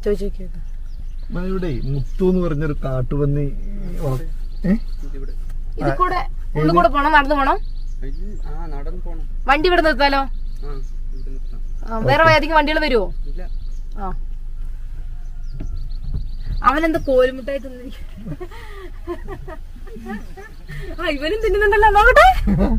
ചോദിച്ചു നോക്കിയത് ഇവിടെ മുത്തു എന്ന് പറഞ്ഞൊരു കാട്ടുപന്നി വള- ഏ? ഇത് കൂടെ ഉള്ളിൽ കൂടെ പോണം നടന്നു പോണം ആ നടന്നു പോണം വണ്ടി ഇവിടെ നിർത്താലോ ആ ഇവിടെ നിർത്താം ആ, വേറെ ഏതെങ്കിലും വണ്ടികൾ വരുമോ ഇല്ല ആ അവനെന്താ കോലുമുട്ടായി തിന്നിരിക്കും ആ ഇവനും തിന്നുന്നുണ്ടല്ലോ നോക്കട്ടെ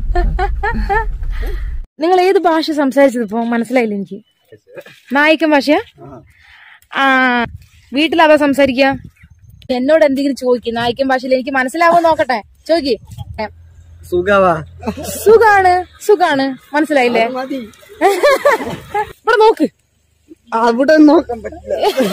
നിങ്ങൾ ഏത് ഭാഷ സംസാരിച്ചത് ഇപ്പൊ മനസ്സിലായില്ല എനിക്ക് നായിക്കൻ ഭാഷയാ ആ വീട്ടിൽ അതാ സംസാരിക്ക എന്നോട് എന്തെങ്കിലും ചോദിക്കും നായിക്കൻ ഭാഷയിൽ എനിക്ക് മനസ്സിലാവോ നോക്കട്ടെ ചോദിക്ക് ഏ, സുഖവാ സുഖാണ് സുഖാണ് മനസ്സിലായില്ലേ മതി ഇവിടെ നോക്ക് അവിടെ നോക്കാൻ പറ്റില്ല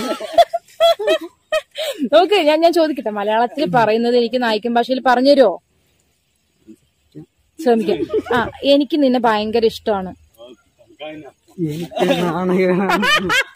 നോക്ക് ഞാൻ ഞാൻ ചോദിക്കട്ടെ മലയാളത്തിൽ പറയുന്നത് എനിക്ക് നായിക്കൻ ഭാഷയിൽ പറഞ്ഞു തരുമോ ശ്രമിക്കാം ആ എനിക്ക് നിന്നെ ഭയങ്കര ഇഷ്ടമാണ് എനിക്ക് നാണകമാണ്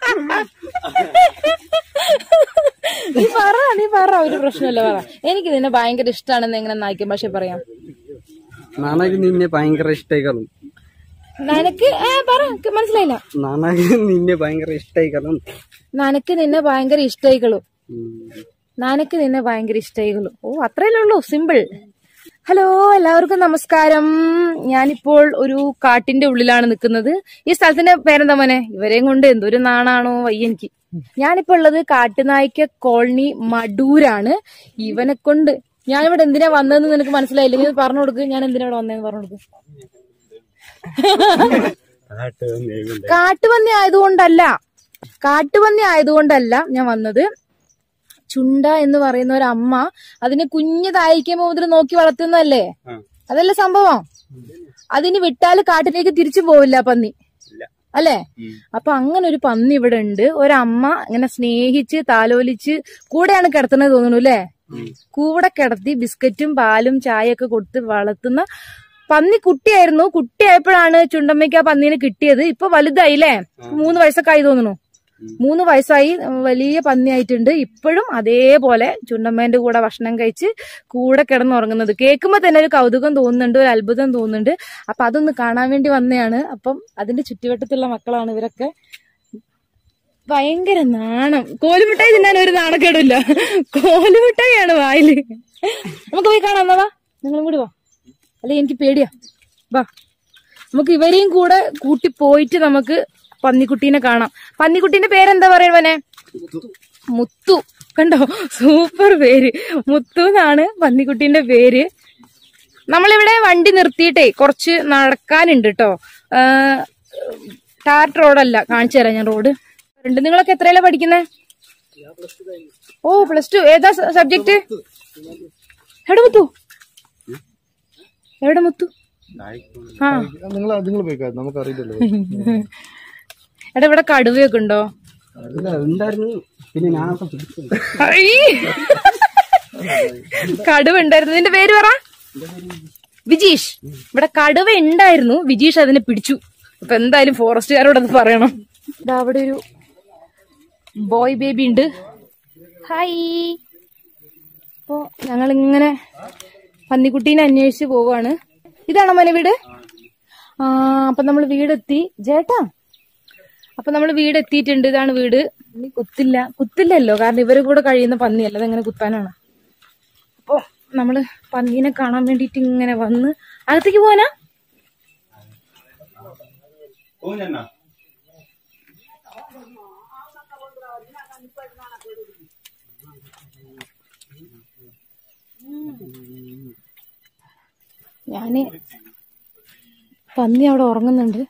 നീ പറ നീ പറ ഒരു പ്രശ്നമില്ല പറ എനിക്ക് നിന്നെ ഭയങ്കര ഇഷ്ടമാണെന്ന് എങ്ങനെ നായിക്കൻ ഭാഷ പറയാം നാണക നിന്നെ ഭയങ്കര ഇഷ്ടമായിക്കളും നനക്ക് ഏ പറ എനിക്ക് മനസ്സിലായില്ല നാണക നിന്നെ ഭയങ്കര ഇഷ്ടമായിക്കളും നനക്ക് നിന്നെ ഭയങ്കര ഇഷ്ടായിക്കളു നനക്ക് നിന്നെ ഭയങ്കര ഇഷ്ടായിക്കളു ഓ അത്രയല്ലേ ഉള്ളൂ സിമ്പിൾ ഹലോ എല്ലാവർക്കും നമസ്കാരം ഞാനിപ്പോൾ ഒരു കാട്ടിന്റെ ഉള്ളിലാണ് നിൽക്കുന്നത് ഈ സ്ഥലത്തിന്റെ പേരെന്താ മോനെ ഇവരെയും കൊണ്ട് എന്തൊരു നാണാണോ വയ്യ എനിക്ക് ഞാനിപ്പോ ഉള്ളത് കാട്ടുനായ്ക്ക കോളനി മടൂരാണ് ഇവനെ കൊണ്ട് ഞാനിവിടെ എന്തിനാ വന്നതെന്ന് നിനക്ക് മനസ്സിലായില്ല നീ ഇത് പറഞ്ഞു കൊടുക്ക് ഞാൻ എന്തിനാ ഇവിടെ വന്നതെന്ന് പറഞ്ഞു കൊടുക്ക് കാട്ടുപന്നി ആയതുകൊണ്ടല്ല കാട്ടുപന്നി ആയതുകൊണ്ടല്ല ഞാൻ വന്നത് ചുണ്ട എന്ന് പറയുന്ന ഒരു അമ്മ അതിനെ കുഞ്ഞതായിരിക്കുമ്പോ മുതൽ നോക്കി വളർത്തുന്നതല്ലേ അതല്ലേ സംഭവം അതിന് വിട്ടാല് കാട്ടിലേക്ക് തിരിച്ചു പോവില്ല ആ പന്നി അല്ലേ അപ്പൊ അങ്ങനെ ഒരു പന്നി ഇവിടെ ഉണ്ട് ഒരമ്മ ഇങ്ങനെ സ്നേഹിച്ച് താലോലിച്ച് കൂടെയാണ് കിടത്തുന്നത് തോന്നുന്നു അല്ലേ കൂടെ കിടത്തി ബിസ്ക്കറ്റും പാലും ചായയൊക്കെ കൊടുത്ത് വളർത്തുന്ന പന്നി കുട്ടിയായിരുന്നു കുട്ടിയായപ്പോഴാണ് ചുണ്ടമ്മയ്ക്ക് ആ പന്നീനെ കിട്ടിയത് ഇപ്പൊ വലുതായില്ലേ മൂന്ന് വയസ്സൊക്കെ ആയി തോന്നുന്നു മൂന്ന് വയസ്സായി വലിയ പന്നിയായിട്ടുണ്ട് ഇപ്പോഴും അതേപോലെ ചുണ്ടമ്മേന്റെ കൂടെ ഭക്ഷണം കഴിച്ച് കൂടെ കിടന്നുറങ്ങുന്നത് കേൾക്കുമ്പോ തന്നെ ഒരു കൗതുകം തോന്നുന്നുണ്ട് ഒരു അത്ഭുതം തോന്നുന്നുണ്ട് അപ്പൊ അതൊന്ന് കാണാൻ വേണ്ടി വന്നതാണ് അപ്പം അതിന്റെ ചുറ്റുവട്ടത്തുള്ള മക്കളാണ് ഇവരൊക്കെ ഭയങ്കര നാണം കോലുമിഠായി തിന്നാൻ ഒരു നാണക്കേടില്ല കോലുമിഠായിയാണ് വായില് നമുക്ക് പോയി കാണാം എന്നാ വാ നിങ്ങളും കൂടി വാ അല്ലെ എനിക്ക് പേടിയാ വാ നമുക്ക് ഇവരെയും കൂടെ കൂട്ടി പോയിട്ട് നമുക്ക് പന്നിക്കുട്ടീനെ കാണാം പന്നിക്കുട്ടീന്റെ പേരെന്താ പറയുവനെ മുത്തു കണ്ടോ സൂപ്പർ പേര് മുത്തു എന്നാണ് പന്നിക്കുട്ടീന്റെ പേര് നമ്മളിവിടെ വണ്ടി നിർത്തിയിട്ടേ കുറച്ച് നടക്കാനുണ്ട് കേട്ടോ ടാർട്ട് റോഡല്ല കാണിച്ചു തരാം ഞാൻ റോഡ് ഉണ്ട് നിങ്ങളൊക്കെ എത്രയല്ല പഠിക്കുന്നേ ഓ പ്ലസ് ടു ഏതാ സബ്ജക്ട് എവിടെ മുത്തു എവിടെ മുത്തു ആ നിങ്ങൾ നിങ്ങൾ പോയിക്കാ നമുക്കറിയില്ലല്ലോ എടാ ഇവിടെ കടുവയൊക്കെ ഉണ്ടോ ഇല്ല, ഉണ്ടായിരുന്നു പിന്നെ ഞാനൊക്കെ പിടിച്ചു ഐ! കടുവ ഉണ്ടായിരുന്നു നിന്റെ പേര് പറ വിജീഷ് ഇവിടെ കടുവ ഉണ്ടായിരുന്നു വിജീഷ് അതിനെ പിടിച്ചു അപ്പൊ എന്തായാലും ഫോറസ്റ്റുകാരോട് അത് പറയണം ഇതാ അവിടെ ഒരു ബോയ് ബേബി ഉണ്ട് ഹായ് അപ്പോ ഞങ്ങൾ ഇങ്ങനെ പന്നിക്കുട്ടീനെ അന്വേഷിച്ച് പോവാണ് ഇതാണോ മോനെ വീട് ആ അപ്പൊ നമ്മൾ വീടെത്തി ചേട്ടാ അപ്പൊ നമ്മൾ വീട് എത്തിയിട്ടുണ്ട് ഇതാണ് വീട് ഇനി കുത്തില്ല കുത്തില്ലല്ലോ കാരണം ഇവര് കൂടെ കഴിയുന്ന പന്നിയല്ല അതെങ്ങനെ കുത്താനാണ് അപ്പൊ നമ്മള് പന്നീനെ കാണാൻ വേണ്ടിട്ട് ഇങ്ങനെ വന്ന് അകത്തേക്ക് പോവാനാ ഞാന് പന്നി അവിടെ ഉറങ്ങുന്നുണ്ട്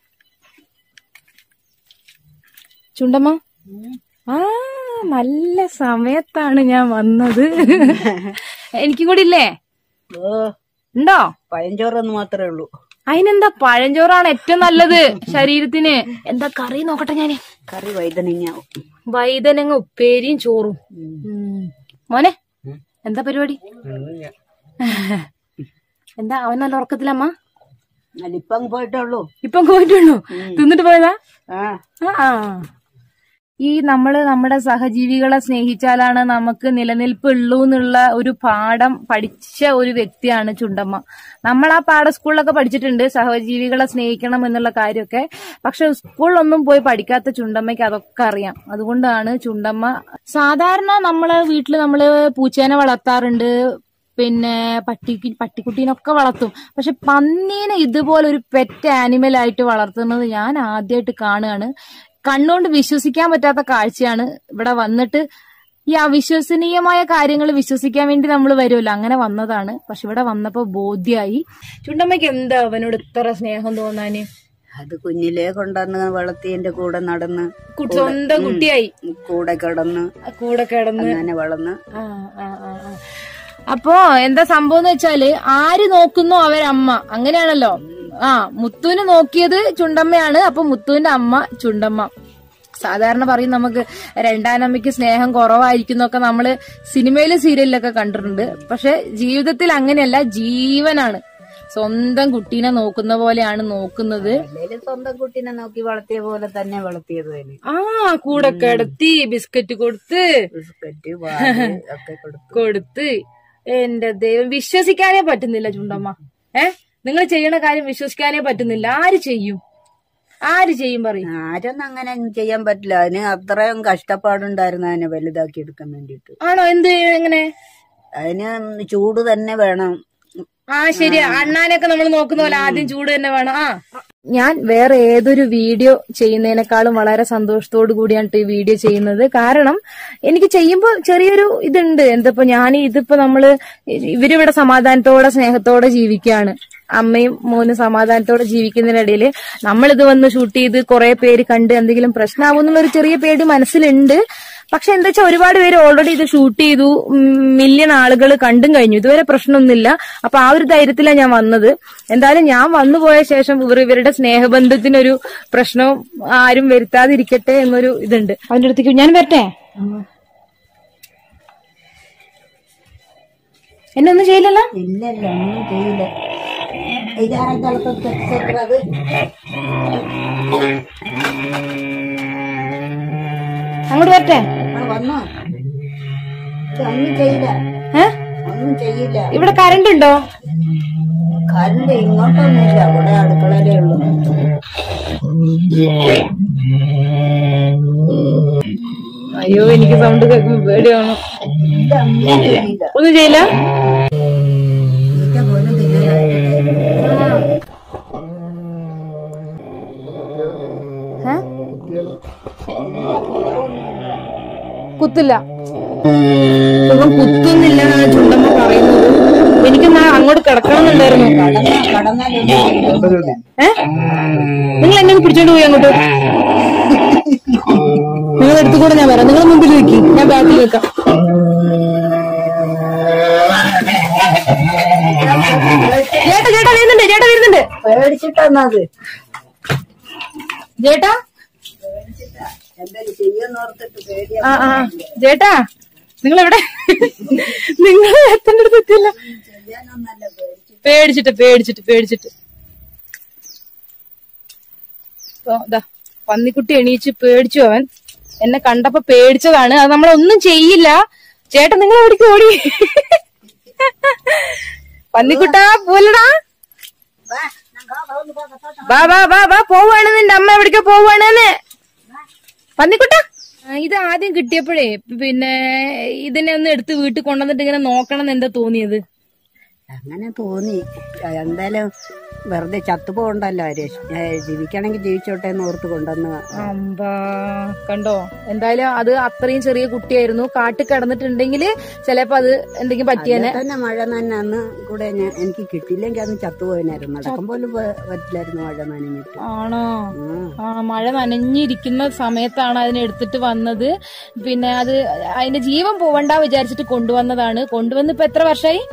ചുണ്ടമ്മ ആ നല്ല സമയത്താണ് ഞാൻ വന്നത് എനിക്കും കൂടി ഇല്ലേ ഉണ്ടോ പഴഞ്ചോറൊന്ന് മാത്രമേ ഉള്ളൂ അതിനെന്താ പഴഞ്ചോറാണ് ഏറ്റവും നല്ലത് ശരീരത്തിന് എന്താ കറി നോക്കട്ടെ ഞാന് കറി വൈതനങ്ങ വൈതനങ്ങ ഉപ്പേരിയും ചോറും ഉം. മോനെ എന്താ പരിപാടി എന്താ അവൻ നല്ല ഉറക്കത്തിലമ്മ ഇപ്പം പോയിട്ടുള്ളൂ ഇപ്പം പോയിട്ടുള്ളൂ തിന്നിട്ട് പോയതാ ആ ആ ഈ നമ്മള് നമ്മുടെ സഹജീവികളെ സ്നേഹിച്ചാലാണ് നമുക്ക് നിലനിൽപ്പുള്ളൂ എന്നുള്ള ഒരു പാഠം പഠിച്ച ഒരു വ്യക്തിയാണ് ചുണ്ടമ്മ നമ്മൾ ആ പാഠ സ്കൂളിലൊക്കെ പഠിച്ചിട്ടുണ്ട് സഹജീവികളെ സ്നേഹിക്കണം എന്നുള്ള കാര്യമൊക്കെ പക്ഷെ സ്കൂളിലൊന്നും പോയി പഠിക്കാത്ത ചുണ്ടമ്മയ്ക്ക് അതൊക്കെ അറിയാം അതുകൊണ്ടാണ് ചുണ്ടമ്മ സാധാരണ നമ്മളെ വീട്ടിൽ നമ്മള് പൂച്ചേനെ വളർത്താറുണ്ട് പിന്നെ പട്ടി പട്ടിക്കുട്ടീനൊക്കെ വളർത്തും പക്ഷെ പന്നീനെ ഇതുപോലെ ഒരു പെറ്റ് ആനിമൽ ആയിട്ട് വളർത്തുന്നത് ഞാൻ ആദ്യമായിട്ട് കാണുകയാണ് കണ്ണുകൊണ്ട് വിശ്വസിക്കാൻ പറ്റാത്ത കാഴ്ചയാണ് ഇവിടെ വന്നിട്ട് ഈ അവിശ്വസനീയമായ കാര്യങ്ങൾ വിശ്വസിക്കാൻ വേണ്ടി നമ്മൾ വരുമല്ലോ അങ്ങനെ വന്നതാണ് പക്ഷെ ഇവിടെ വന്നപ്പോ ബോധ്യായി ചുണ്ടമ്മയ്ക്ക് എന്താ അവനോട് ഇത്ര സ്നേഹം തോന്നാന് അത് കുഞ്ഞിലേ കൊണ്ടുവന്ന് വളർത്തി എന്റെ കൂടെ നടന്ന് കു- സ്വന്തം കുട്ടിയായി കൂടെ കിടന്ന് കൂടെ കിടന്ന് അങ്ങനെ വളർന്ന് ആ, ആ, ആ, ആ. അപ്പോ എന്താ സംഭവം എന്ന് വെച്ചാല് ആര് നോക്കുന്നു അവരമ്മ അങ്ങനെയാണല്ലോ ആ മുത്തുവിന് നോക്കിയത് ചുണ്ടമ്മയാണ് അപ്പൊ മുത്തുവിന്റെ അമ്മ ചുണ്ടമ്മ സാധാരണ പറയും നമുക്ക് രണ്ടാനമ്മയ്ക്ക് സ്നേഹം കുറവായിരിക്കുന്നൊക്കെ നമ്മള് സിനിമയിലും സീരിയലിലൊക്കെ കണ്ടിട്ടുണ്ട് പക്ഷെ ജീവിതത്തിൽ അങ്ങനെയല്ല ജീവനാണ് സ്വന്തം കുട്ടീനെ നോക്കുന്ന പോലെയാണ് നോക്കുന്നത് അല്ലേലും സ്വന്തം കുട്ടീനെ നോക്കി വളർത്തിയ പോലെ തന്നെ വളർത്തിയത് തന്നെ ആ കൂടെ കിടത്തി ബിസ്ക്കറ്റ് കൊടുത്ത് ബിസ്ക്കറ്റ് പാല് ഒക്കെ കൊടുത്തു കൊടുത്ത് എന്റെ ദൈവം വിശ്വസിക്കാനേ പറ്റുന്നില്ല ചുണ്ടമ്മ ഏ നിങ്ങൾ ചെയ്യണ കാര്യം വിശ്വസിക്കാനേ പറ്റുന്നില്ല ആര് ചെയ്യും ആര് ചെയ്യും പറയും ആരൊന്നും അങ്ങനെ ചെയ്യാൻ പറ്റില്ല അതിന് അത്രയും കഷ്ടപ്പാടുണ്ടായിരുന്നു അതിനെ വലുതാക്കി എടുക്കാൻ വേണ്ടിട്ട് ആണോ എന്ത് എങ്ങനെ അതിന് ചൂട് തന്നെ വേണം ആ ശരി അണ്ണാനൊക്കെ നമ്മൾ നോക്കുന്ന പോലെ ആദ്യം ചൂട് തന്നെ വേണം ആ ഞാൻ വേറെ ഏതൊരു വീഡിയോ ചെയ്യുന്നതിനേക്കാളും വളരെ സന്തോഷത്തോടു കൂടിയാണ് ട്ടോ ഈ വീഡിയോ ചെയ്യുന്നത് കാരണം എനിക്ക് ചെയ്യുമ്പോൾ ചെറിയൊരു ഇതുണ്ട് എന്തപ്പോ ഞാൻ ഇതിപ്പോ നമ്മള് ഇവരിവിടെ സമാധാനത്തോടെ സ്നേഹത്തോടെ ജീവിക്കുകയാണ് അമ്മയും മോനും സമാധാനത്തോടെ ജീവിക്കുന്നതിനിടയിൽ നമ്മളിത് വന്ന് ഷൂട്ട് ചെയ്ത് കുറെ പേര് കണ്ട് എന്തെങ്കിലും പ്രശ്നമാവും എന്നുള്ളൊരു ചെറിയ പേടി മനസ്സിലുണ്ട് പക്ഷെ എന്താ വെച്ചാൽ ഒരുപാട് പേര് ഓൾറെഡി ഇത് ഷൂട്ട് ചെയ്തു മില്യൺ ആളുകൾ കണ്ടും കഴിഞ്ഞു ഇതുവരെ പ്രശ്നമൊന്നുമില്ല അപ്പൊ ആ ഒരു ധൈര്യത്തിലാണ് ഞാൻ വന്നത് എന്തായാലും ഞാൻ വന്നു പോയ ശേഷം ഇവർ ഇവരുടെ സ്നേഹബന്ധത്തിനൊരു പ്രശ്നവും ആരും വരുത്താതിരിക്കട്ടെ എന്നൊരു ഇതുണ്ട് അവന്റെ അടുത്തേക്ക് ഞാൻ വരട്ടെ എന്നെ ഒന്നും ചെയ്യില്ലല്ലോ ഇല്ലല്ല ഒന്നും ചെയ്യില്ല ഇതാരും തലപ്പത് അങ്ങോട്ട് വരട്ടെ വന്നോ ഇത് ഒന്നും ചെയ്യില്ല ഏ ഒന്നും ചെയ്യില്ല ഇവിടെ കറണ്ട് ഉണ്ടോ കറണ്ട് ഇങ്ങോട്ടൊന്നുമില്ല ഇവിടെ അടുക്കളയിലേ ഉള്ളൂ അയ്യോ എനിക്ക് സൗണ്ട് കേൾക്കുമ്പോ പേടിയാണോ ഇതൊന്നും ചെയ്യില്ല ഒന്നും ചെയ്യില്ല ഇതൊക്കെ പോലും തിന്നാനായിട്ട് ഏ? കുത്തില്ല ഇവൻ കുത്തുന്നില്ല എന്നാണ് ചുണ്ടമ്മ പറയുന്നത് എനിക്കൊന്ന് അങ്ങോട്ട് കിടക്കണമെന്നുണ്ടായിരുന്നു കടന്നാലും ഏ നിങ്ങൾ എന്നെ ഒന്ന് പിടിച്ചോണ്ട് പോയി അങ്ങോട്ട് നിങ്ങൾ അടുത്ത് കൂടെ ഞാൻ വരാം നിങ്ങൾ മുമ്പിൽ നിൽക്കി ഞാൻ ബാക്കിൽ നിൽക്കാം ചേട്ടാ ചേട്ടാ വരുന്നുണ്ട് ചേട്ടാ വരുന്നുണ്ട് പേടിച്ചിട്ടാന്നത് ചേട്ടാ എന്തെങ്കിലും ചെയ്യുമെന്ന് ഓർത്തിട്ട് പേടിയാ ആ ആ ചേട്ടാ നിങ്ങൾ എവിടെ നിങ്ങൾ എത്തേണ്ട അടുത്ത് എത്തിയല്ല ചെയ്യാനൊന്നല്ല പേടിച്ചു പേടിച്ചിട്ട് പേടിച്ചിട്ട് പേടിച്ചിട്ട് ഇപ്പൊ ദാ പന്നിക്കുട്ടി എണീച്ച് പേടിച്ചു അവൻ എന്നെ കണ്ടപ്പോ പേടിച്ചതാണ് അത് നമ്മളൊന്നും ചെയ്യില്ല ചേട്ടൻ നിങ്ങൾ എവിടേക്ക് ഓടി പന്നിക്കുട്ടാ പോലടാ വാ വാ വാ വാ പോവാണ് നിന്റെ അമ്മ എവിടേക്കോ പോവാണെന്ന് പന്നിക്കുട്ട ഇത് ആദ്യം കിട്ടിയപ്പോഴേ പിന്നെ ഇതിനെ ഒന്ന് എടുത്ത് വീട്ടിൽ കൊണ്ടുവന്നിട്ട് ഇങ്ങനെ നോക്കണം എന്ന് എന്താ തോന്നിയത് അങ്ങനെ തോന്നി എന്തായാലും വെറുതെ ചത്തുപോകണ്ടല്ലോ ആര് ജീവിക്കണമെങ്കിൽ ജീവിച്ചോട്ടെ എന്ന് ഓർത്ത് കൊണ്ടുവന്ന അമ്പാ കണ്ടോ എന്തായാലും അത് അത്രയും ചെറിയ കുട്ടിയായിരുന്നു കാട്ടിൽ കിടന്നിട്ടുണ്ടെങ്കിൽ ചിലപ്പോ അത് എന്തെങ്കിലും പറ്റിയേനെ തന്നെ മഴ തന്നെ അന്ന് കൂടെ ഞാൻ എനിക്ക് കിട്ടിയില്ലെങ്കിൽ അന്ന് ചത്തുപോയനായിരുന്നു നടക്കാൻ പോലും പ- പറ്റില്ലായിരുന്നു മഴ നനഞ്ഞിട്ട് ആണോ ഉം. ആ മഴ നനഞ്ഞിരിക്കുന്ന സമയത്താണ് അതിനെ എടുത്തിട്ട് വന്നത് പിന്നെ അത് അതിന്റെ ജീവൻ പോവണ്ട വിചാരിച്ചിട്ട് കൊണ്ടുവന്നതാണ് കൊണ്ടുവന്ന് ഇപ്പൊ എത്ര വർഷമായി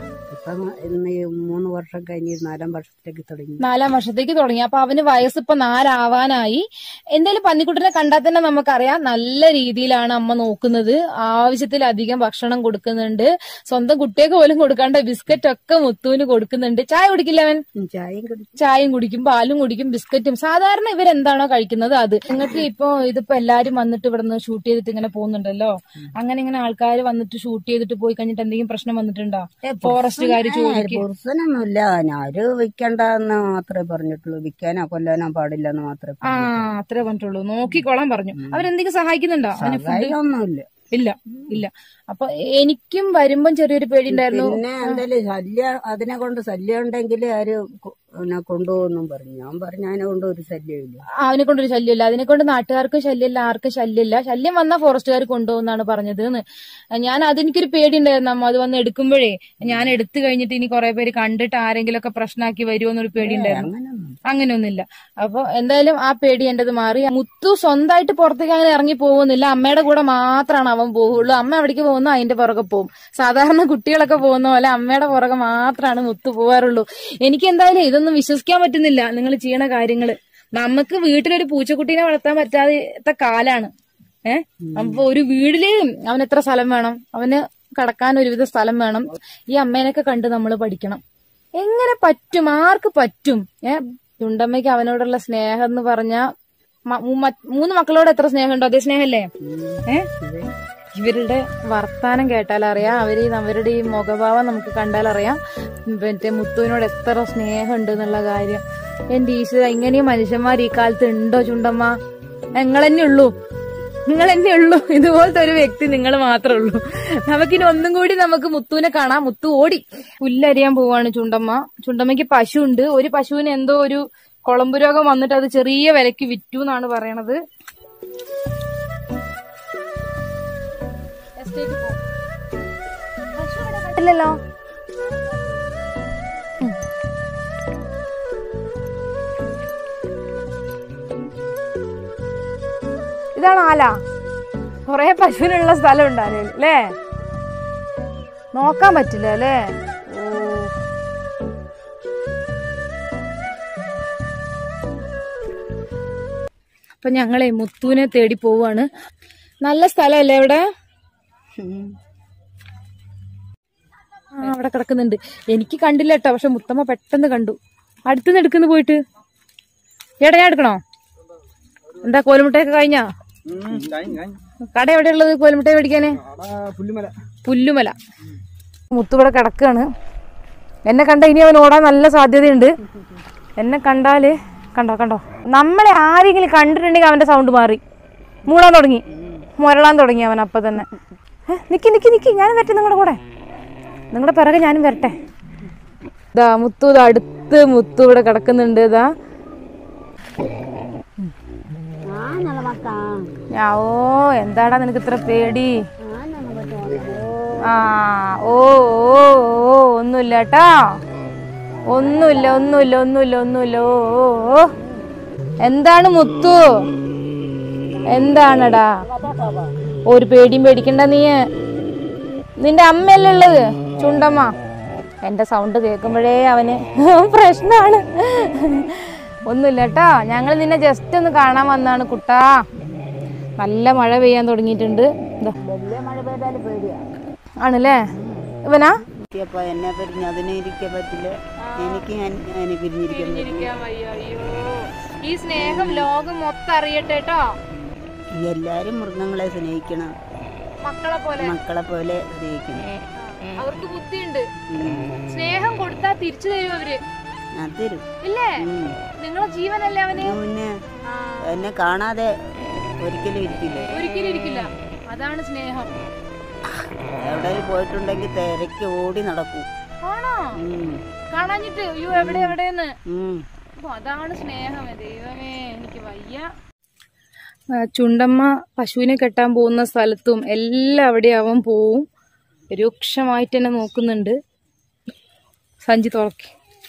ഇപ്പം ഇന്ന് ഈ മൂന്ന് വർഷം കഴിഞ്ഞ് നാലാം വർഷത്തേക്ക് തുടങ്ങി നാലാം വർഷത്തേക്ക് തുടങ്ങി അപ്പൊ അവന് വയസ്സ് ഇപ്പൊ നാലാവാനായി എന്തായാലും പന്നിക്കുട്ടനെ കണ്ടാൽ തന്നെ നമുക്കറിയാം നല്ല രീതിയിലാണ് അമ്മ നോക്കുന്നത് ആവശ്യത്തിലധികം ഭക്ഷണം കൊടുക്കുന്നുണ്ട് സ്വന്തം കുട്ടിയൊക്കെ പോലും കൊടുക്കാണ്ട് ബിസ്ക്കറ്റ് ഒക്കെ മുത്തുവിന് കൊടുക്കുന്നുണ്ട് ചായ കുടിക്കില്ല അവൻ ഉം, ചായയും കുടിച്ചു ചായയും കുടിക്കും പാലും കുടിക്കും ബിസ്ക്കറ്റും സാധാരണ ഇവരെന്താണോ കഴിക്കുന്നത് അത് നിങ്ങൾക്ക് ഇപ്പൊ ഇതിപ്പോ എല്ലാരും വന്നിട്ട് ഇവിടുന്ന് ഷൂട്ട് ചെയ്തിട്ട് ഇങ്ങനെ പോകുന്നുണ്ടല്ലോ അങ്ങനെ ഇങ്ങനെ ആൾക്കാർ വന്നിട്ട് ഷൂട്ട് ചെയ്തിട്ട് പോയി കഴിഞ്ഞിട്ട് എന്തെങ്കിലും പ്രശ്നം വന്നിട്ടുണ്ടോ ഫോറസ്റ്റുകാർ ചോദിക്കും പുരുഷനൊന്നുമില്ല ഞാന് വിൽക്കണ്ടെന്ന് മാത്രമേ പറഞ്ഞിട്ടുള്ളൂ വിൽക്കാനോ കൊല്ലാനോ പാടില്ല എന്ന് മാത്രമേ ആ അത്രേ പറഞ്ഞിട്ടുള്ളൂ നോക്കിക്കോളാൻ പറഞ്ഞു അവരെന്തെങ്കിലും സഹായിക്കുന്നുണ്ടോ അവന് ഫുഡ് ഒന്നുമില്ല ഇല്ല ഇല്ല അപ്പൊ എനിക്കും വരുമ്പം ചെറിയൊരു പേടി ഉണ്ടായിരുന്നു പിന്നെ എന്തായാലും ശല്യം അതിനെ കൊണ്ട് ശല്യം ഉണ്ടെങ്കിൽ ആര് കൊ- പിന്നെ കൊണ്ടുപോകുന്നും പറഞ്ഞു ഞാൻ പറഞ്ഞു അതിനെ കൊണ്ട് ഒരു ശല്യമില്ല അവനെ കൊണ്ടൊരു ശല്യമില്ല അതിനെ കൊണ്ട് നാട്ടുകാർക്കും ശല്യമില്ല ആർക്കും ശല്യമില്ല ശല്യം വന്നാൽ ഫോറസ്റ്റുകാർ കൊണ്ടുപോകുന്നാണ് പറഞ്ഞത് എന്ന് ഞാൻ അതെനിക്കൊരു പേടി ഉണ്ടായിരുന്നു അമ്മ അത് വന്ന് എടുക്കുമ്പോഴേ ഞാൻ എടുത്തു കഴിഞ്ഞിട്ട് ഇനി കുറെ പേര് കണ്ടിട്ട് ആരെങ്കിലും ഒക്കെ പ്രശ്നമാക്കി വരുമോ എന്നൊരു പേടി ഉണ്ടായിരുന്നു അങ്ങനെയൊന്നും അങ്ങനെയൊന്നുമില്ല അപ്പൊ എന്തായാലും ആ പേടി എന്റേത് മാറി മുത്തു സ്വന്തമായിട്ട് പുറത്തേക്ക് അങ്ങനെ ഇറങ്ങി പോകുന്നില്ല അമ്മയുടെ കൂടെ മാത്രമാണ് അവൻ പോവുള്ളൂ അമ്മ എവിടേക്ക് പോകുന്നു അതിന്റെ പുറകെ പോകും സാധാരണ കുട്ടികളൊക്കെ പോകുന്ന പോലെ അമ്മയുടെ പുറകെ മാത്രമാണ് മുത്തു പോവാറുള്ളൂ എനിക്ക് എന്തായാലും ഇതൊന്നും വിശ്വസിക്കാൻ പറ്റുന്നില്ല നിങ്ങൾ ചെയ്യണ കാര്യങ്ങള് നമുക്ക് വീട്ടിലൊരു പൂച്ചക്കുട്ടീനെ വളർത്താൻ പറ്റാത്ത കാലാണ് ഏഹ് അപ്പൊ ഒരു വീടില് അവന് എത്ര സ്ഥലം വേണം അവന് കടക്കാൻ ഒരുവിധ സ്ഥലം വേണം ഈ അമ്മേനൊക്കെ കണ്ട് നമ്മൾ പഠിക്കണം എങ്ങനെ പറ്റും ആർക്ക് പറ്റും ഏ ചുണ്ടമ്മയ്ക്ക് അവനോടുള്ള സ്നേഹം എന്ന് പറഞ്ഞ മൂന്ന് മക്കളോട് എത്ര സ്നേഹമുണ്ടോ അതേ സ്നേഹല്ലേ ഏ ഇവരുടെ വർത്താനം കേട്ടാൽ അറിയാം അവര് ഈ- അവരുടെ ഈ മുഖഭാവം നമുക്ക് കണ്ടാൽ അറിയാം മറ്റേ മുത്തുവിനോട് എത്ര സ്നേഹമുണ്ട് എന്നുള്ള കാര്യം എന്റെ ഈശ്വര ഇങ്ങനെയും മനുഷ്യന്മാർ ഈ കാലത്ത് ഉണ്ടോ ചുണ്ടമ്മ നിങ്ങൾ തന്നെ ഉള്ളൂ നിങ്ങൾ തന്നെ ഉള്ളൂ ഇതുപോലത്തെ ഒരു വ്യക്തി നിങ്ങൾ മാത്രമേ ഉള്ളൂ നമുക്കിനി ഒന്നും കൂടി നമുക്ക് മുത്തുവിനെ കാണാം മുത്തു ഓടി പുല്ലരിയാൻ പോവാണ് ചുണ്ടമ്മ ചുണ്ടമ്മയ്ക്ക് പശു ഉണ്ട് ഒരു പശുവിന് എന്തോ ഒരു കുളമ്പ് രോഗം വന്നിട്ട് അത് ചെറിയ വിലക്ക് വിറ്റു എന്നാണ് പറയണത് ഇല്ലല്ലോ ഇതാണ് ആല കൊറേ പശുവിനുള്ള സ്ഥലം ഉണ്ടായിരുന്നു അല്ലേ നോക്കാൻ പറ്റില്ല അല്ലേ ഓ അപ്പൊ ഞങ്ങളെ മുത്തുവിനെ തേടി പോവാണ് നല്ല സ്ഥലമല്ലേ ഇവിടെ ആ അവിടെ കിടക്കുന്നുണ്ട് എനിക്ക് കണ്ടില്ല കേട്ടോ പക്ഷെ മുത്തമ്മ പെട്ടെന്ന് കണ്ടു അടുത്തുനിന്ന് എടുക്കുന്നു പോയിട്ട് ചേട്ടാ ഞാൻ എടുക്കണോ എന്താ കോലുമുട്ടയൊക്കെ കഴിഞ്ഞാ കട എവിടെയുള്ളത് കോലുമുട്ട മേടിക്കാന് പുല്ലുമല പുല്ലുമല മുത്തുവിടെ കിടക്കാണ് എന്നെ കണ്ട ഇനി അവൻ ഓടാൻ നല്ല സാധ്യതയുണ്ട് എന്നെ കണ്ടാല് കണ്ടോ കണ്ടോ നമ്മളെ ആരെങ്കിലും കണ്ടിട്ടുണ്ടെങ്കിൽ അവന്റെ സൗണ്ട് മാറി മൂടാൻ തുടങ്ങി മുരളാൻ തുടങ്ങി അവൻ അപ്പൊ തന്നെ ഏ, നിക്ക് നിക്ക് നിക്ക് ഞാനും വരട്ടെ നിങ്ങളുടെ കൂടെ നിങ്ങളുടെ പിറകെ ഞാനും വരട്ടെ ഇതാ മുത്തു ഇതാ അടുത്ത് മുത്തു ഇവിടെ കിടക്കുന്നുണ്ട് ഇതാ ഞാ ഓ എന്താടാ നിനക്ക് ഇത്ര പേടി ആ ഓ ഓ ഓ ഒന്നുമില്ല കേട്ടോ ഒന്നുമില്ല ഒന്നുമില്ല ഒന്നുമില്ല ഒന്നുമില്ല ഓ ഓ ഓ എന്താണ് മുത്തു എന്താണടാ ഒരു പേടിയും പേടിക്കണ്ട നീ നിന്റെ അമ്മയല്ലേ ഉള്ളത് ചുണ്ടമ്മ എന്റെ സൗണ്ട് കേൾക്കുമ്പോഴേ അവന് പ്രശ്നമാണ് ഒന്നുമില്ല കേട്ടോ ഞങ്ങൾ നിന്നെ ജസ്റ്റ് ഒന്ന് കാണാൻ വന്നാണ് കുട്ടാ നല്ല മഴ പെയ്യാൻ തുടങ്ങിയിട്ടുണ്ട് ഇതാ. ആണല്ലേ ഇവനാ അപ്പൊ എന്നെ പിരിഞ്ഞ് അതിനെ ഇരിക്കാൻ പറ്റില്ല എനിക്ക് ഞാൻ- അതിനെ പിരിഞ്ഞിരിക്കാൻ പറ്റില്ല ഈ സ്നേഹം ലോകം മൊത്തം അറിയട്ടെ കേട്ടോ എല്ലാരും മൃഗങ്ങളെ സ്നേഹിക്കണം മക്കളെ പോലെ മക്കളെ പോലെ സ്നേഹിക്കണം അവർക്ക് ബുദ്ധിയുണ്ട് സ്നേഹം കൊടുത്താ തിരിച്ചു തരും അവര് അത് തരും ഇല്ലേ ഉം. നിങ്ങളെ ജീവനല്ലേ അവന് പിന്നെ എന്നെ കാണാതെ ഒരിക്കലും ഇരിക്കില്ല ഒരിക്കലും ഇരിക്കില്ല അതാണ് സ്നേഹം എവിടെയും പോയിട്ടുണ്ടെങ്കിൽ തിരക്ക് ഓടി നടക്കും ആണോ ഉം. കാണാഞ്ഞിട്ട് അയ്യോ എവിടെ എവിടെയെന്ന് ഉം. അപ്പൊ അതാണ് സ്നേഹം ദൈവമേ എനിക്ക് വയ്യ ചുണ്ടമ്മ പശുവിനെ കെട്ടാൻ പോകുന്ന സ്ഥലത്തും എല്ലാം അവിടെ അവൻ പോവും രൂക്ഷമായിട്ട് തന്നെ നോക്കുന്നുണ്ട് സഞ്ചി തുറക്കി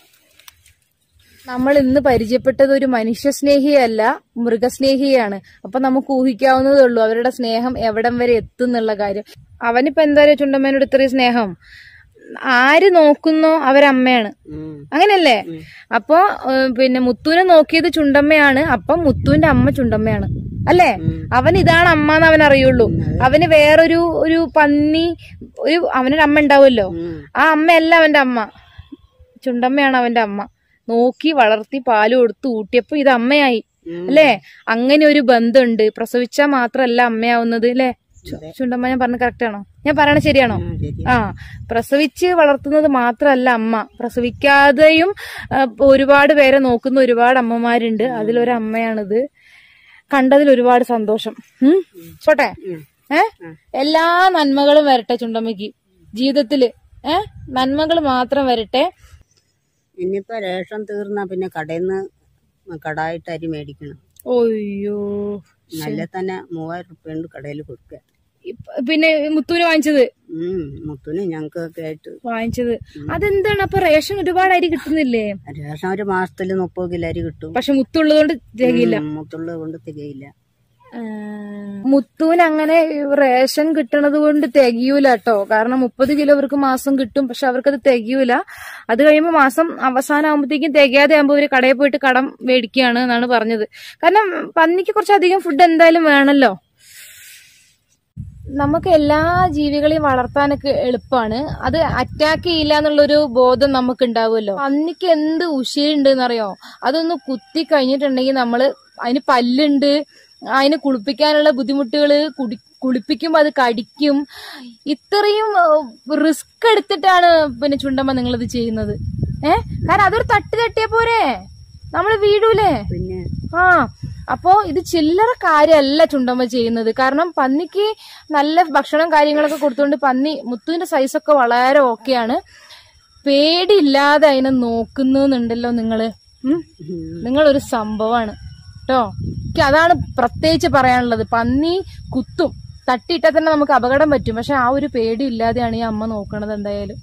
നമ്മൾ ഇന്ന് പരിചയപ്പെട്ടത് ഒരു മനുഷ്യസ്നേഹിയല്ല മൃഗസ്നേഹിയാണ് അപ്പൊ നമുക്ക് ഊഹിക്കാവുന്നതേ ഉള്ളൂ അവരുടെ സ്നേഹം എവിടം വരെ എത്തും എന്നുള്ള കാര്യം അവനിപ്പോ എന്തായാലും ചുണ്ടമ്മേനോട് ഇത്രയും സ്നേഹം ആര് നോക്കുന്നോ അവരമ്മയാണ് ഉം. അങ്ങനല്ലേ അപ്പൊ ഏഹ്, പിന്നെ മുത്തുവിനെ നോക്കിയത് ചുണ്ടമ്മയാണ് അപ്പം മുത്തുവിന്റെ അമ്മ ചുണ്ടമ്മയാണ് അല്ലേ അവൻ ഇതാണ് അമ്മ എന്ന് അവൻ അറിയുള്ളൂ അവന് വേറൊരു ഒരു പന്നി ഒരു അവനൊരു അമ്മ ഉണ്ടാവുമല്ലോ ഉം. ആ അമ്മയല്ല അവന്റെ അമ്മ ചുണ്ടമ്മയാണ് അവന്റെ അമ്മ നോക്കി വളർത്തി പാല് കൊടുത്ത് ഊട്ടിയപ്പോ ഇത് അമ്മയായി അല്ലേ അങ്ങനെ ഒരു ബന്ധമുണ്ട് പ്രസവിച്ചാൽ മാത്രല്ല അമ്മയാവുന്നത് അല്ലേ ചു- ചുണ്ടമ്മ ഞാൻ പറഞ്ഞ കറക്റ്റ് ആണോ ഞാൻ പറയണ ശരിയാണോ ഉം, ശരി. ആ പ്രസവിച്ച് വളർത്തുന്നത് മാത്രമല്ല അമ്മ പ്രസവിക്കാതെയും ആ, ഒരുപാട് പേരെ നോക്കുന്ന ഒരുപാട് അമ്മമാരുണ്ട് അതിലൊരു അമ്മയാണിത് കണ്ടതിൽ ഒരുപാട് സന്തോഷം ഉം ചോട്ടെ ഏ എല്ലാ നന്മകളും വരട്ടെ ചുണ്ടമ്മയ്ക്ക് ജീവിതത്തില് ഏ നന്മകൾ മാത്രം വരട്ടെ ഇനിയിപ്പോ റേഷൻ തീർന്നാ പിന്നെ കടയിൽ നിന്ന് കടായിട്ട് അരി മേടിക്കണം ഒയ്യോ നല്ല തന്നെ മൂവായിരം റുപ്യ ഉണ്ട് കടയിൽ കൊടുക്കുക ഇപ്പ- പിന്നെ മുത്തൂര് വാങ്ങിച്ചത് ഉം മുത്തുന് ഞങ്ങൾക്കൊക്കെ ആയിട്ട് വാങ്ങിച്ചത് അതെന്താണ് അപ്പൊ റേഷൻ ഒരുപാട് അരി കിട്ടുന്നില്ലേ റേഷൻ ഒരു മാസത്തിൽ മുപ്പത് കിലോ അരി കിട്ടും പക്ഷെ മുത്തുള്ളതുകൊണ്ട് തികയില്ല ഉം, മുത്തുള്ളത് കൊണ്ട് തികയില്ല മുത്തൂന് അങ്ങനെ റേഷൻ കിട്ടണത് കൊണ്ട് തികയൂല കേട്ടോ കാരണം മുപ്പത് കിലോ അവർക്ക് മാസം കിട്ടും പക്ഷെ അവർക്കത് തികയൂല അത് കഴിയുമ്പോൾ മാസം അവസാനം ആകുമ്പോഴത്തേക്കും തികയാതെ ആകുമ്പോൾ ഇവര് കടയിൽ പോയിട്ട് കടം മേടിക്കുകയാണ് എന്നാണ് പറഞ്ഞത് കാരണം പന്നിക്ക് കുറച്ചധികം ഫുഡ് എന്തായാലും വേണമല്ലോ നമുക്ക് എല്ലാ ജീവികളെയും വളർത്താനൊക്കെ എളുപ്പമാണ് അത് അറ്റാക്ക് ചെയ്യില്ല എന്നുള്ളൊരു ബോധം നമുക്ക് ഉണ്ടാവുമല്ലോ പന്നിക്ക് എന്ത് ഉശയുണ്ട് എന്നറിയോ അതൊന്ന് കുത്തി കഴിഞ്ഞിട്ടുണ്ടെങ്കിൽ നമ്മള് അതിന് പല്ലുണ്ട് അതിന് കുളിപ്പിക്കാനുള്ള ബുദ്ധിമുട്ടുകള് കുടി കുളിപ്പിക്കുമ്പോൾ അത് കടിക്കും ഇത്രയും റിസ്ക് എടുത്തിട്ടാണ് പിന്നെ ചുണ്ടമ്മ നിങ്ങളിത് ചെയ്യുന്നത് ഏ കാരണം അതൊരു തട്ട് തട്ടിയ പോരെ നമ്മൾ വീടൂലേ പിന്നെ ആ അപ്പോ ഇത് ചില്ലറ കാര്യമല്ല ചുണ്ടമ്മ ചെയ്യുന്നത് കാരണം പന്നിക്ക് നല്ല ഭക്ഷണം കാര്യങ്ങളൊക്കെ കൊടുത്തുകൊണ്ട് പന്നി മുത്തുവിന്റെ സൈസൊക്കെ വളരെ ഓക്കെയാണ് പേടിയില്ലാതെ അതിനെ നോക്കുന്നുണ്ടല്ലോ നിങ്ങള് ഉം? നിങ്ങളൊരു സംഭവമാണ് കേട്ടോ എനിക്ക് അതാണ് പ്രത്യേകിച്ച് പറയാനുള്ളത് പന്നി കുത്തും തട്ടിയിട്ടാൽ തന്നെ നമുക്ക് അപകടം പറ്റും പക്ഷെ ആ ഒരു പേടി ഇല്ലാതെയാണ് ഈ അമ്മ നോക്കണത് എന്തായാലും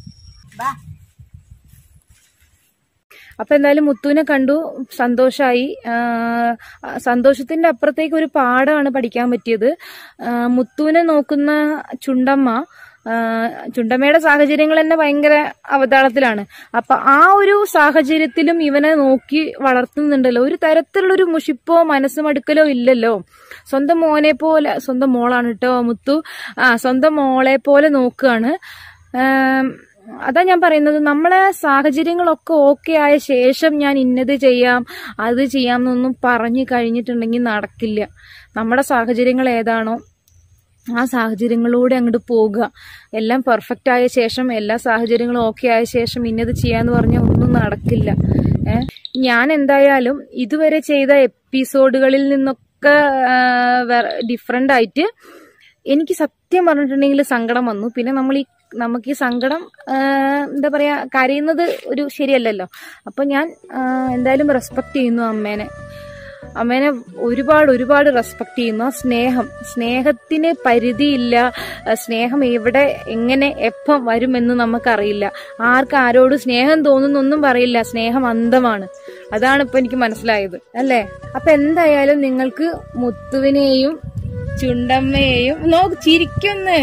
അപ്പൊ എന്തായാലും മുത്തുവിനെ കണ്ടു സന്തോഷായി ആ, സന്തോഷത്തിന്റെ അപ്പുറത്തേക്ക് ഒരു പാഠമാണ് പഠിക്കാൻ പറ്റിയത് ആ, മുത്തുവിനെ നോക്കുന്ന ചുണ്ടമ്മ ആ, ചുണ്ടമ്മയുടെ സാഹചര്യങ്ങൾ തന്നെ ഭയങ്കര അവതാളത്തിലാണ് അപ്പൊ ആ ഒരു സാഹചര്യത്തിലും ഇവനെ നോക്കി വളർത്തുന്നുണ്ടല്ലോ ഒരു തരത്തിലുള്ള ഒരു മുഷിപ്പോ മനസ്സുമടുക്കലോ ഇല്ലല്ലോ സ്വന്തം മോനെ പോലെ സ്വന്തം മോളാണ് കേട്ടോ മുത്തു ആ സ്വന്തം മോളെ പോലെ നോക്കുകയാണ് ആം, അതാ ഞാൻ പറയുന്നത് നമ്മളെ സാഹചര്യങ്ങളൊക്കെ ഓക്കെ ആയ ശേഷം ഞാൻ ഇന്നത് ചെയ്യാം അത് ചെയ്യാം എന്നൊന്നും പറഞ്ഞു കഴിഞ്ഞിട്ടുണ്ടെങ്കിൽ നടക്കില്ല നമ്മുടെ സാഹചര്യങ്ങൾ ഏതാണോ ആ സാഹചര്യങ്ങളിലൂടെ അങ്ങോട്ട് പോകുക എല്ലാം പെർഫെക്റ്റ് ആയ ശേഷം എല്ലാ സാഹചര്യങ്ങളും ഓക്കെ ആയ ശേഷം ഇന്നത് ചെയ്യാന്ന് പറഞ്ഞാൽ ഒന്നും നടക്കില്ല ഏ ഞാൻ എന്തായാലും ഇതുവരെ ചെയ്ത എപ്പിസോഡുകളിൽ നിന്നൊക്കെ ഡിഫറെന്റ് ആയിട്ട് എനിക്ക് സത്യം പറഞ്ഞിട്ടുണ്ടെങ്കിൽ സങ്കടം വന്നു പിന്നെ നമ്മൾ ഈ നമുക്ക് ഈ സങ്കടം ആ, എന്താ പറയാ കരയുന്നത് ഒരു ശരിയല്ലല്ലോ അപ്പൊ ഞാൻ ആ, എന്തായാലും റെസ്പെക്ട് ചെയ്യുന്നു അമ്മേനെ അമ്മേനെ ഒരുപാട് ഒരുപാട് റെസ്പെക്ട് ചെയ്യുന്നു ആ സ്നേഹം സ്നേഹത്തിന് പരിധിയില്ല ആ, സ്നേഹം എവിടെ എങ്ങനെ എപ്പം വരുമെന്ന് നമുക്കറിയില്ല ആർക്ക് ആരോട് സ്നേഹം തോന്നുന്നൊന്നും പറയില്ല സ്നേഹം അന്തമാണ് അതാണ് ഇപ്പൊ എനിക്ക് മനസ്സിലായത് അല്ലേ അപ്പൊ എന്തായാലും നിങ്ങൾക്ക് മുത്തുവിനെയും ചുണ്ടമ്മയെയും നോക്ക് ചിരിക്കുന്ന്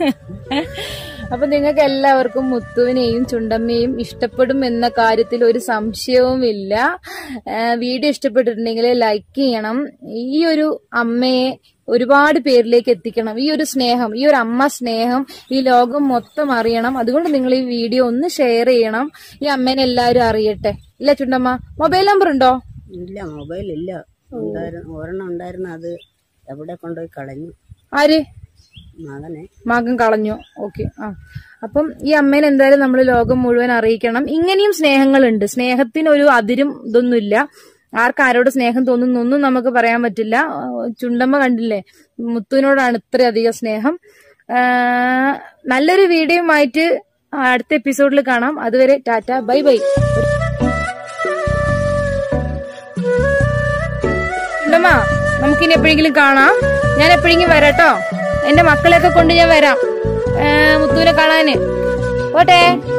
അപ്പൊ നിങ്ങൾക്ക് എല്ലാവർക്കും മുത്തുവിനെയും ചുണ്ടമ്മയും ഇഷ്ടപ്പെടും എന്ന കാര്യത്തിൽ ഒരു സംശയവുമില്ല ആ, വീഡിയോ ഇഷ്ടപ്പെട്ടിട്ടുണ്ടെങ്കിൽ ലൈക്ക് ചെയ്യണം ഈ ഒരു അമ്മയെ ഒരുപാട് പേരിലേക്ക് എത്തിക്കണം ഈ ഒരു സ്നേഹം ഈ ഒരു അമ്മ സ്നേഹം ഈ ലോകം മൊത്തം അറിയണം അതുകൊണ്ട് നിങ്ങൾ ഈ വീഡിയോ ഒന്ന് ഷെയർ ചെയ്യണം ഈ അമ്മേനെ എല്ലാവരും അറിയട്ടെ ഇല്ല ചുണ്ടമ്മ മൊബൈൽ നമ്പർ ഉണ്ടോ ഇല്ല മൊബൈൽ ഇല്ല ഉണ്ടായിരുന്നു ഒരെണ്ണം ഉണ്ടായിരുന്നു അത് എവിടെ കൊണ്ടുപോയി കളഞ്ഞു ആര് മകനെ മകൻ കളഞ്ഞു ഓക്കെ ആ അപ്പം ഈ അമ്മേനെ എന്തായാലും നമ്മൾ ലോകം മുഴുവൻ അറിയിക്കണം ഇങ്ങനെയും സ്നേഹങ്ങളുണ്ട് സ്നേഹത്തിന് ഒരു അതിരും ഇതൊന്നുമില്ല ആർക്ക് ആരോട് സ്നേഹം തോന്നുന്നൊന്നും നമുക്ക് പറയാൻ പറ്റില്ല ആ, ചുണ്ടമ്മ കണ്ടില്ലേ മുത്തുവിനോടാണ് ഇത്രയധികം സ്നേഹം ആ, നല്ലൊരു വീഡിയോയുമായിട്ട് അടുത്ത എപ്പിസോഡിൽ കാണാം അതുവരെ ടാറ്റ ബൈ ബൈ ചുണ്ടമ്മ നമുക്കിനി എപ്പോഴെങ്കിലും കാണാം ഞാൻ എപ്പോഴെങ്കിലും വരാട്ടോ എന്റെ മക്കളെയൊക്കെ കൊണ്ട് ഞാൻ വരാം ഏ, മുത്തുവിനെ കാണാന് പോട്ടെ